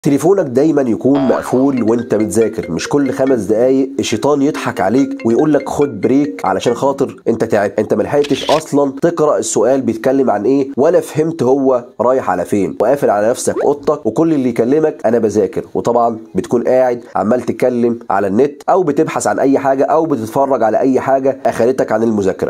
تليفونك دايما يكون مقفول وانت بتذاكر مش كل خمس دقايق الشيطان يضحك عليك ويقول لك خد بريك علشان خاطر انت تعبت انت ملحقتش اصلا تقرا السؤال بيتكلم عن ايه ولا فهمت هو رايح على فين وقافل على نفسك اوضتك وكل اللي يكلمك انا بذاكر وطبعا بتكون قاعد عمال تتكلم على النت او بتبحث عن اي حاجه او بتتفرج على اي حاجه اخرتك عن المذاكره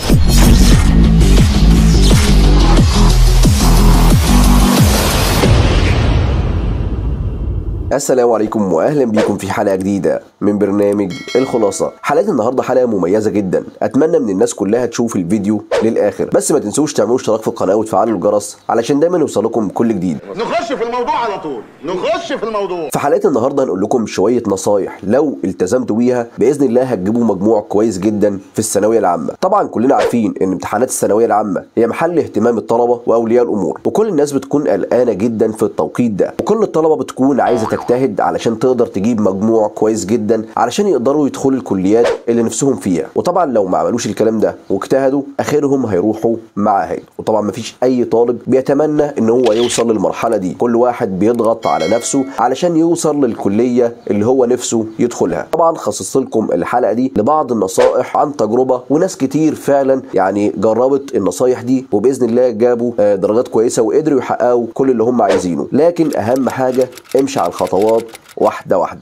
السلام عليكم واهلا بيكم في حلقه جديده من برنامج الخلاصه حلقه النهارده حلقه مميزه جدا اتمنى من الناس كلها تشوف الفيديو للاخر بس ما تنسوش تعملوا اشتراك في القناه وتفعلوا الجرس علشان دايما يوصلكم كل جديد نخش في الموضوع على طول نخش في الموضوع في حلقه النهارده هنقول لكم شويه نصايح لو التزمتوا بيها باذن الله هتجيبوا مجموع كويس جدا في الثانويه العامه طبعا كلنا عارفين ان امتحانات الثانويه العامه هي محل اهتمام الطلبه واولياء الامور وكل الناس بتكون قلقانه جدا في التوقيت ده وكل الطلبه بتكون عايزه تجتهد علشان تقدر تجيب مجموع كويس جدا علشان يقدروا يدخلوا الكليات اللي نفسهم فيها وطبعا لو ما عملوش الكلام ده واجتهدوا اخرهم هيروحوا معاهد وطبعا ما فيش اي طالب بيتمنى ان هو يوصل للمرحله دي كل واحد بيضغط على نفسه علشان يوصل للكليه اللي هو نفسه يدخلها طبعا خصصت لكم الحلقه دي لبعض النصائح عن تجربه وناس كتير فعلا يعني جربت النصايح دي وباذن الله جابوا آه، درجات كويسه وقدروا يحققوا كل اللي هم عايزينه لكن اهم حاجه امشي على الخطوات واحده واحده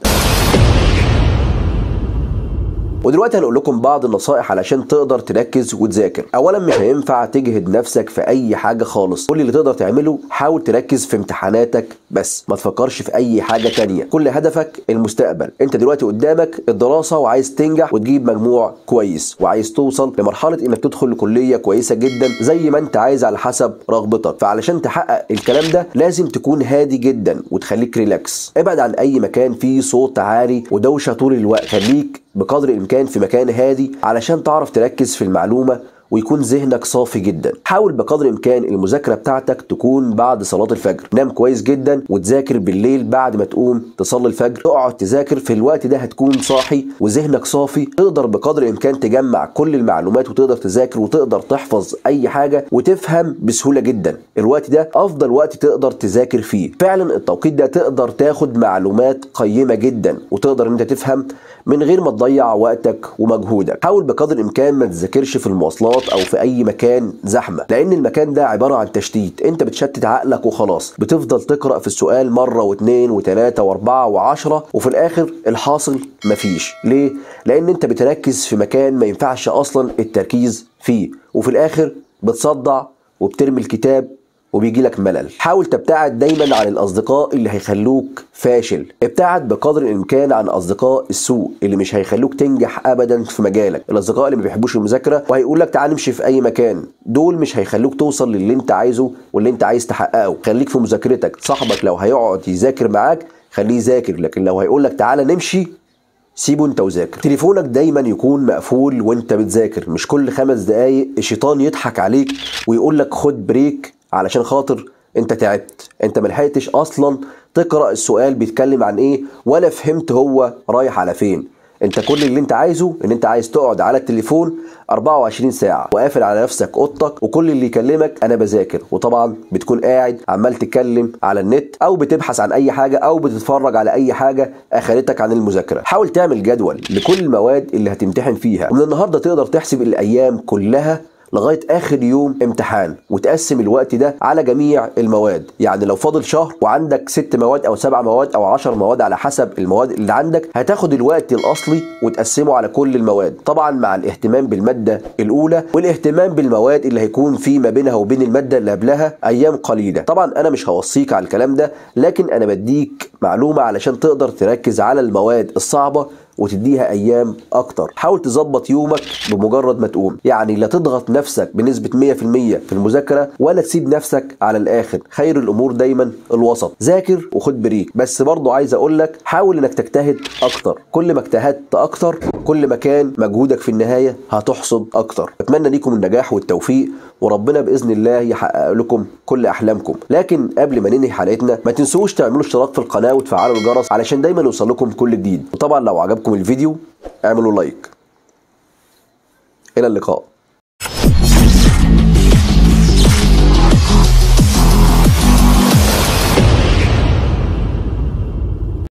ودلوقتي هنقول لكم بعض النصائح علشان تقدر تركز وتذاكر اولا مش هينفع تجهد نفسك في اي حاجه خالص كل اللي تقدر تعمله حاول تركز في امتحاناتك بس ما تفكرش في اي حاجه تانية كل هدفك المستقبل انت دلوقتي قدامك الدراسه وعايز تنجح وتجيب مجموع كويس وعايز توصل لمرحله انك تدخل لكليه كويسه جدا زي ما انت عايز على حسب رغبتك فعلشان تحقق الكلام ده لازم تكون هادي جدا وتخليك ريلاكس ابعد عن اي مكان فيه صوت عالي ودوشه طول الوقت خليك بقدر الامكان في مكان هادي علشان تعرف تركز في المعلومه ويكون ذهنك صافي جدا حاول بقدر الامكان المذاكره بتاعتك تكون بعد صلاه الفجر نام كويس جدا وتذاكر بالليل بعد ما تقوم تصلي الفجر اقعد تذاكر في الوقت ده هتكون صاحي وذهنك صافي تقدر بقدر الامكان تجمع كل المعلومات وتقدر تذاكر وتقدر تحفظ اي حاجه وتفهم بسهوله جدا الوقت ده افضل وقت تقدر تذاكر فيه فعلا التوقيت ده تقدر تاخد معلومات قيمه جدا وتقدر ان انت تفهم من غير ما تضيع وقتك ومجهودك حاول بقدر الامكان ما تذاكرش في المواصلات او في اي مكان زحمه لان المكان ده عباره عن تشتيت انت بتشتت عقلك وخلاص بتفضل تقرا في السؤال مره واثنين وثلاثه واربعه وعشره وفي الاخر الحاصل مفيش ليه لان انت بتركز في مكان ما ينفعش اصلا التركيز فيه وفي الاخر بتصدع وبترمي الكتاب وبيجي لك ملل حاول تبتعد دايما عن الاصدقاء اللي هيخلوك فاشل ابتعد بقدر الامكان عن اصدقاء السوء اللي مش هيخلوك تنجح ابدا في مجالك الاصدقاء اللي ما بيحبوش المذاكره وهيقول لك تعال نمشي في اي مكان دول مش هيخلوك توصل للي انت عايزه واللي انت عايز تحققه خليك في مذاكرتك صاحبك لو هيقعد يذاكر معاك خليه يذاكر لكن لو هيقول لك تعالى نمشي سيبه انت وذاكر تليفونك دايما يكون مقفول وانت بتذاكر مش كل خمس دقايق الشيطان يضحك عليك ويقول لك خد بريك علشان خاطر انت تعبت انت ملحقتش اصلا تقرا السؤال بيتكلم عن ايه ولا فهمت هو رايح على فين انت كل اللي انت عايزه ان انت عايز تقعد على التليفون 24 ساعه وقافل على نفسك اوضتك وكل اللي يكلمك انا بذاكر وطبعا بتكون قاعد عمال تتكلم على النت او بتبحث عن اي حاجه او بتتفرج على اي حاجه اخرتك عن المذاكره حاول تعمل جدول لكل المواد اللي هتمتحن فيها ومن النهارده تقدر تحسب الايام كلها لغايه اخر يوم امتحان وتقسم الوقت ده على جميع المواد يعني لو فاضل شهر وعندك ست مواد او سبع مواد او عشر مواد على حسب المواد اللي عندك هتاخد الوقت الاصلي وتقسمه على كل المواد طبعا مع الاهتمام بالماده الاولى والاهتمام بالمواد اللي هيكون في ما بينها وبين الماده اللي قبلها ايام قليله طبعا انا مش هوصيك على الكلام ده لكن انا بديك معلومه علشان تقدر تركز على المواد الصعبه وتديها ايام اكتر حاول تظبط يومك بمجرد ما تقوم يعني لا تضغط نفسك بنسبه 100% في المذاكره ولا تسيب نفسك على الاخر خير الامور دايما الوسط ذاكر وخد بريك بس برضو عايز اقول لك حاول انك تجتهد اكتر كل ما اجتهدت اكتر كل ما كان مجهودك في النهايه هتحصد اكتر اتمنى ليكم النجاح والتوفيق وربنا باذن الله يحقق لكم كل احلامكم لكن قبل ما ننهي حلقتنا ما تنسوش تعملوا اشتراك في القناه وتفعلوا الجرس علشان دايما يوصل لكم كل جديد وطبعا لو عجبكم الفيديو اعملوا لايك الى اللقاء